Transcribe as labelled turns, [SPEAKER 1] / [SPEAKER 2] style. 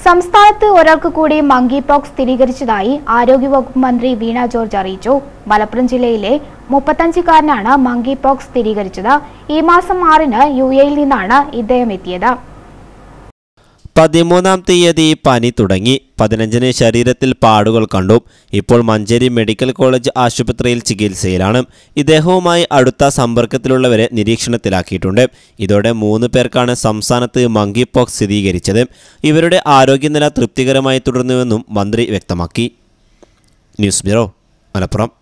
[SPEAKER 1] സംസ്ഥാനത്ത് ഒരാൾക്ക് കൂടി മങ്കി പോക്സ് സ്ഥിരീകരിച്ചതായി ആരോഗ്യവകുപ്പ് മന്ത്രി വീണ ജോർജ് അറിയിച്ചു മലപ്പുറം ജില്ലയിലെ മുപ്പത്തഞ്ചുകാരനാണ് മങ്കി പോക്സ് സ്ഥിരീകരിച്ചത് ഈ മാസം ആറിന് യു എയിൽ നിന്നാണ് ഇദ്ദേഹം എത്തിയത്
[SPEAKER 2] പതിമൂന്നാം തീയതി പനി തുടങ്ങി പതിനഞ്ചിന് ശരീരത്തിൽ പാടുകൾ കണ്ടു ഇപ്പോൾ മഞ്ചേരി മെഡിക്കൽ കോളേജ് ആശുപത്രിയിൽ ചികിത്സയിലാണ് ഇദ്ദേഹവുമായി അടുത്ത സമ്പർക്കത്തിലുള്ളവരെ നിരീക്ഷണത്തിലാക്കിയിട്ടുണ്ട് ഇതോടെ മൂന്ന് പേർക്കാണ് സംസ്ഥാനത്ത് മങ്കി പോക്സ് സ്ഥിരീകരിച്ചത് ഇവരുടെ ആരോഗ്യനില തൃപ്തികരമായി തുടർന്നുവെന്നും മന്ത്രി വ്യക്തമാക്കി ന്യൂസ് ബ്യൂറോ മലപ്പുറം